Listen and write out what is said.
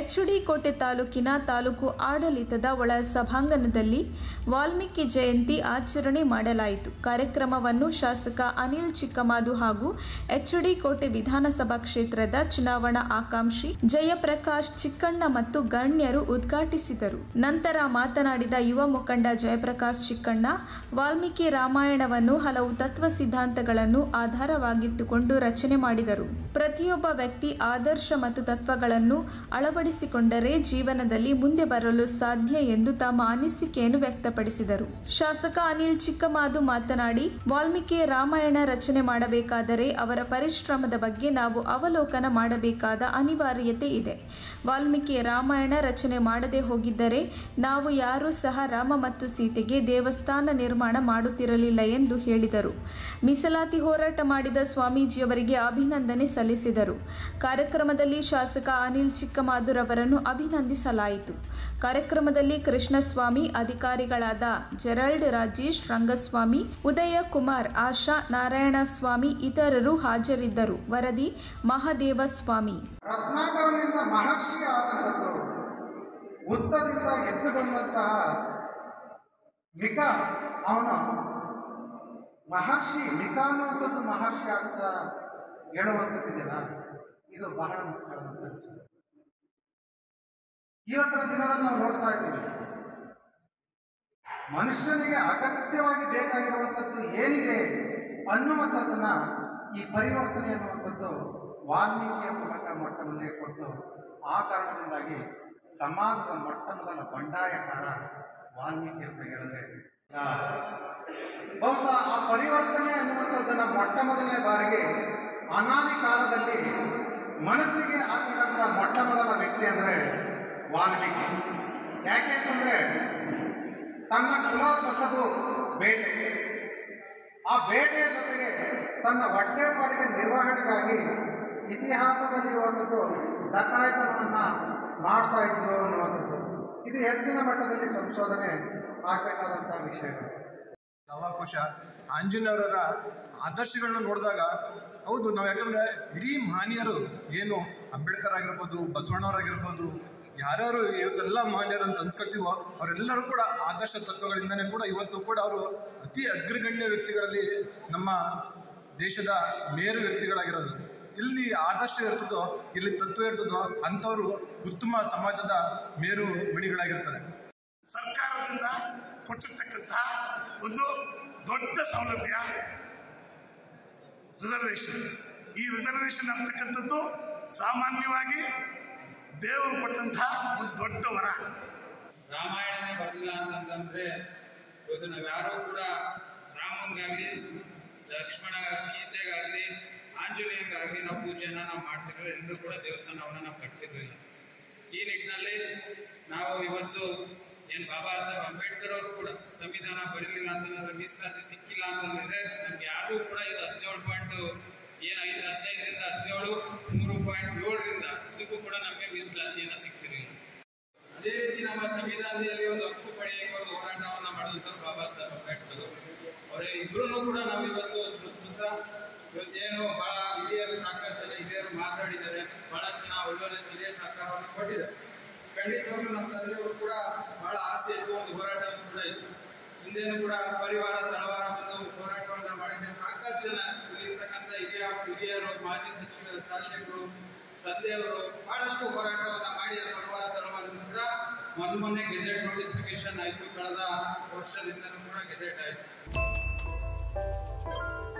HD ಕೋಟೆ ತಾಲೂಕಿನ ತಾಲೂಕು ಆಡಳಿತದ ಒಳ ಸಭಾಂಗಣದಲ್ಲಿ ವಾಲ್ಮೀಕಿ ಜಯಂತಿ ಆಚರಣೆ ಮಾಡಲಾಯಿತು ಕಾರ್ಯಕ್ರಮವನ್ನು ಶಾಸಕ ಅನಿಲ್ ಚಿಕ್ಕಮಾದು ಹಾಗೂ ಎಚ್ಡಿ ಕೋಟೆ ವಿಧಾನಸಭಾ ಕ್ಷೇತ್ರದ ಚುನಾವಣಾ ಆಕಾಂಕ್ಷಿ ಜಯಪ್ರಕಾಶ್ ಚಿಕ್ಕಣ್ಣ ಮತ್ತು ಗಣ್ಯರು ಉದ್ಘಾಟಿಸಿದರು ನಂತರ ಮಾತನಾಡಿದ ಯುವ ಮುಖಂಡ ಜಯಪ್ರಕಾಶ್ ಚಿಕ್ಕಣ್ಣ ವಾಲ್ಮೀಕಿ ರಾಮಾಯಣವನ್ನು ಹಲವು ತತ್ವ ಸಿದ್ಧಾಂತಗಳನ್ನು ಆಧಾರವಾಗಿಟ್ಟುಕೊಂಡು ರಚನೆ ಮಾಡಿದರು ಪ್ರತಿಯೊಬ್ಬ ವ್ಯಕ್ತಿ ಆದರ್ಶ ಮತ್ತು ತತ್ವಗಳನ್ನು ಅಳವಡಿಸಿಕೊಂಡರೆ ಜೀವನದಲ್ಲಿ ಮುಂದೆ ಬರಲು ಸಾಧ್ಯ ಎಂದು ತಮ್ಮ ಅನಿಸಿಕೆಯನ್ನು ವ್ಯಕ್ತಪಡಿಸಿದರು ಶಾಸಕ ಅನಿಲ್ ಚಿಕ್ಕಮಾದು ಮಾತನಾಡಿ ವಾಲ್ಮೀಕಿ ರಾಮಾಯಣ ರಚನೆ ಮಾಡಬೇಕಾದರೆ ಅವರ ಪರಿಶ್ರಮದ ಬಗ್ಗೆ ನಾವು ಅವಲೋಕನ ಮಾಡಬೇಕಾದ ಅನಿವಾರ್ಯತೆ ಇದೆ ವಾಲ್ಮೀಕಿ ರಾಮಾಯಣ ರಚನೆ ಮಾಡದೆ ಹೋಗಿದ್ದರೆ ನಾವು ಯಾರೂ ಸಹ ರಾಮ ಮತ್ತು ಸೀತೆಗೆ ದೇವಸ್ಥಾನ ನಿರ್ಮಾಣ ಮಾಡುತ್ತಿರಲಿಲ್ಲ ಎಂದು ಹೇಳಿದರು ಮೀಸಲಾತಿ ಹೋರಾಟ ಮಾಡಿದ ಸ್ವಾಮೀಜಿಯವರಿಗೆ ಅಭಿನಂದನೆ ಸಲ್ಲಿಸಿದರು ಕಾರ್ಯಕ್ರಮದಲ್ಲಿ ಶಾಸಕ ಅನಿಲ್ ಚಿಕ್ಕಮಾದುರವರನ್ನು ಅಭಿನಂದಿಸಲಾಯಿತು ಕಾರ್ಯಕ್ರಮದಲ್ಲಿ ಕೃಷ್ಣಸ್ವಾಮಿ ಅಧಿಕಾರಿಗಳಾದ ಜೆರಲ್ಡ್ ರಾಜೇಶ್ ರಂಗಸ್ವಾಮಿ ಉದಯ ಕುಮಾರ್ ಆಶಾ ನಾರಾಯಣಸ್ವಾಮಿ ಇತರರು ಹಾಜರಿದ್ದರು ವರದಿ ಮಹಾದೇವ ಸ್ವಾಮಿ ರತ್ನಾಕರನಿಂದ ಮಹರ್ಷಿ ಆದಂಥದ್ದು ಉತ್ತದಿಂದ ಎದ್ದು ಬಂದಂತಹ ಮಿಕ ಅವನು ಮಹರ್ಷಿ ಮಿಕ ಅನ್ನುವಂಥದ್ದು ಮಹರ್ಷಿ ಆಗ್ತಾ ಹೇಳುವಂಥದ್ದಿದೆಯಲ್ಲ ಇದು ಬಹಳ ಮುಖ್ಯವಾದಂಥ ವಿಚಾರ ಇವತ್ತಿನ ದಿನದಲ್ಲಿ ನಾವು ನೋಡ್ತಾ ಇದ್ದೀವಿ ಮನುಷ್ಯನಿಗೆ ಅಗತ್ಯವಾಗಿ ಬೇಕಾಗಿರುವಂಥದ್ದು ಏನಿದೆ ಅನ್ನುವಂಥದ್ದನ್ನ ಈ ಪರಿವರ್ತನೆ ಅನ್ನುವಂಥದ್ದು ವಾಲ್ಮೀಕಿಯ ಮೂಲಕ ಮೊಟ್ಟ ಮೊದಲಿಗೆ ಕೊಟ್ಟು ಆ ಕಾರಣದಿಂದಾಗಿ ಸಮಾಜದ ಮೊಟ್ಟ ಮೊದಲ ಬಂಡಾಯಕಾರ ವಾಲ್ಮೀಕಿ ಅಂತ ಹೇಳಿದ್ರೆ ಆ, ಬಹುಶಃ ಆ ಪರಿವರ್ತನೆ ಅನ್ನುವಂಥದ್ದನ್ನ ಮೊಟ್ಟ ಮೊದಲನೇ ಬಾರಿಗೆ ಅನಾದಿ ಕಾಲದಲ್ಲಿ ಮನಸ್ಸಿಗೆ ಹಾಕಿದಂಥ ಮೊಟ್ಟ ಮೊದಲ ವ್ಯಕ್ತಿ ಅಂದರೆ ವಾಲ್ಮೀಕಿ ಯಾಕೆ ಅಂತಂದರೆ ತನ್ನ ಕುಲ ಕಸಬು ಬೇಟೆ ಆ ಬೇಟೆಯ ಜೊತೆಗೆ ತನ್ನ ಹೊಟ್ಟೆಪಾಡಿಗೆ ನಿರ್ವಹಣೆಗಾಗಿ ಇತಿಹಾಸದಲ್ಲಿರುವಂಥದ್ದು ಡಕಾಯಿತನವನ್ನು ಮಾಡ್ತಾ ಇದ್ರು ಅನ್ನುವಂಥದ್ದು ಇದು ಹೆಚ್ಚಿನ ಮಟ್ಟದಲ್ಲಿ ಸಂಶೋಧನೆ ಆಗಬೇಕಾದಂಥ ವಿಷಯಗಳು ಲವಾಕುಶ ಆಂಜನೇಯವರ ಆದರ್ಶಗಳನ್ನ ನೋಡಿದಾಗ ಹೌದು ನಾವು ಯಾಕಂದ್ರೆ ಇಡೀ ಮಹನೀಯರು ಏನು ಅಂಬೇಡ್ಕರ್ ಆಗಿರ್ಬೋದು ಬಸವಣ್ಣವರಾಗಿರ್ಬೋದು ಯಾರ್ಯಾರು ಇವತ್ತೆಲ್ಲ ಮಹನೀಯರು ಅಂತ ಅನ್ಸ್ಕೊಳ್ತೀವೋ ಅವರೆಲ್ಲರೂ ಕೂಡ ಆದರ್ಶ ತತ್ವಗಳಿಂದನೇ ಕೂಡ ಇವತ್ತು ಕೂಡ ಅವರು ಅತಿ ಅಗ್ರಗಣ್ಯ ವ್ಯಕ್ತಿಗಳಲ್ಲಿ ನಮ್ಮ ದೇಶದ ಮೇರು ವ್ಯಕ್ತಿಗಳಾಗಿರೋದು ಇಲ್ಲಿ ಆದರ್ಶ ಇರ್ತದೋ ಇಲ್ಲಿ ತತ್ವ ಇರ್ತದೋ ಅಂಥವರು ಉತ್ತಮ ಸಮಾಜದ ಮೇರು ಮಣಿಗಳಾಗಿರ್ತಾರೆ ಸರ್ಕಾರದಿಂದ ಕೊಟ್ಟಿರ್ತಕ್ಕಂಥ ಒಂದು ದೊಡ್ಡ ಸೌಲಭ್ಯ ರಿಸರ್ವೇಶನ್ ಈ ರಿಸರ್ವೇಶನ್ ಅಂತಕ್ಕಂಥದ್ದು ಸಾಮಾನ್ಯವಾಗಿ ದೇವರು ಕೊಟ್ಟಂತಹ ಒಂದು ದೊಡ್ಡ ವರ ರಾಮಾಯಣನೇ ಬರೆದಿಲ್ಲ ಅಂತಂತಂದ್ರೆ ಇವತ್ತು ನಾವ್ಯಾರೂ ಕೂಡ ರಾಮನ್ಗಾಗ್ಲಿ ಲಕ್ಷ್ಮಣ ಸೀತೆಗಾಗ್ಲಿ ಆಂಜನೇಯಂಗಾಗ್ಲಿ ನಾವು ಪೂಜೆಯನ್ನ ನಾವು ಮಾಡ್ತಿರ್ಲಿಲ್ಲ ಎಲ್ಲರೂ ಕೂಡ ದೇವಸ್ಥಾನವನ್ನ ನಾವು ಕಟ್ತಿರ್ಲಿಲ್ಲ ಈ ನಿಟ್ಟಿನಲ್ಲಿ ನಾವು ಇವತ್ತು ಏನ್ ಬಾಬಾ ಸಾಹೇಬ್ ಅಂಬೇಡ್ಕರ್ ಅವರು ಕೂಡ ಸಂವಿಧಾನ ಬರೀಲಿಲ್ಲ ಅಂತಂದ್ರೆ ಮೀಸಲಾತಿ ಸಿಕ್ಕಿಲ್ಲ ಅಂತಂದ್ರೆ ನಮ್ಗೆ ಯಾರು ಕೂಡ ಇದು ಹದಿನೇಳು ಪಾಯಿಂಟ್ ಏನ್ ಐದು ಹದಿನೈದರಿಂದ ಹದಿನೇಳು ಮೂರು ಪಾಯಿಂಟ್ ಏಳರಿಂದ ಇದಕ್ಕೂ ಕೂಡ ನಮಗೆ ಮೀಸಲಾತಿಯನ್ನ ಸಿಗ್ತಿರಲಿಲ್ಲ ಅದೇ ರೀತಿ ನಮ್ಮ ಸಂವಿಧಾನದಲ್ಲಿ ಒಂದು ಹಕ್ಕು ಪಡೆಯಕ್ಕೆ ಒಂದು ಹೋರಾಟವನ್ನ ಮಾಡಿದಂತರು ಬಾಬಾ ಸಾಹೇಬ್ ಅಂಬೇಡ್ಕರ್ ಅವರ ಇಬ್ರು ಕೂಡ ನಾವು ಇವತ್ತು ಸು- ಸುತ್ತ ಇವತ್ತೇನು ಬಹಳ ಹಿರಿಯರು ಸಾಕಷ್ಟು ಜನ ಹಿರಿಯರು ಮಾತಾಡಿದ್ದಾರೆ ಬಹಳಷ್ಟು ಜನ ಒಳ್ಳೊಳ್ಳೆ ಸರಿಯಾದ ಸಹಕಾರವನ್ನು ಕೊಟ್ಟಿದ್ದಾರೆ ಖಂಡಿತವಾಗ್ಲೂ ನಮ್ಮ ತಂದೆಯವರು ಕೂಡ ಬಹಳ ಆಸೆ ಇತ್ತು ಒಂದು ಹೋರಾಟವನ್ನು ಕೂಡ ಇತ್ತು ಹಿಂದೆನೂ ಕೂಡ ಪರಿವಾರ ತಳವಾರ ಬಂದು ಹೋರಾಟವನ್ನ ಮಾಡಕ್ಕೆ ಸಾಕಷ್ಟು ಜನ ಇಲ್ಲಿರ್ತಕ್ಕಂಥ ಹಿರಿಯ ಹಿರಿಯರು ಮಾಜಿ ಸಚಿವ ಶಾಸಕರು ತಂದೆಯವರು ಬಹಳಷ್ಟು ಹೋರಾಟವನ್ನ ಮಾಡಿ ಆ ಪರಿವಾರ ತಳವಾರದಿಂದ ಕೂಡ ಮೊನ್ನೆ ಮೊನ್ನೆ ಗೆಜೆಟ್ ನೋಟಿಫಿಕೇಶನ್ ಆಯ್ತು ಕಳೆದ ವರ್ಷದಿಂದನೂ ಕೂಡ ಗೆಜೆಟ್ ಆಯ್ತು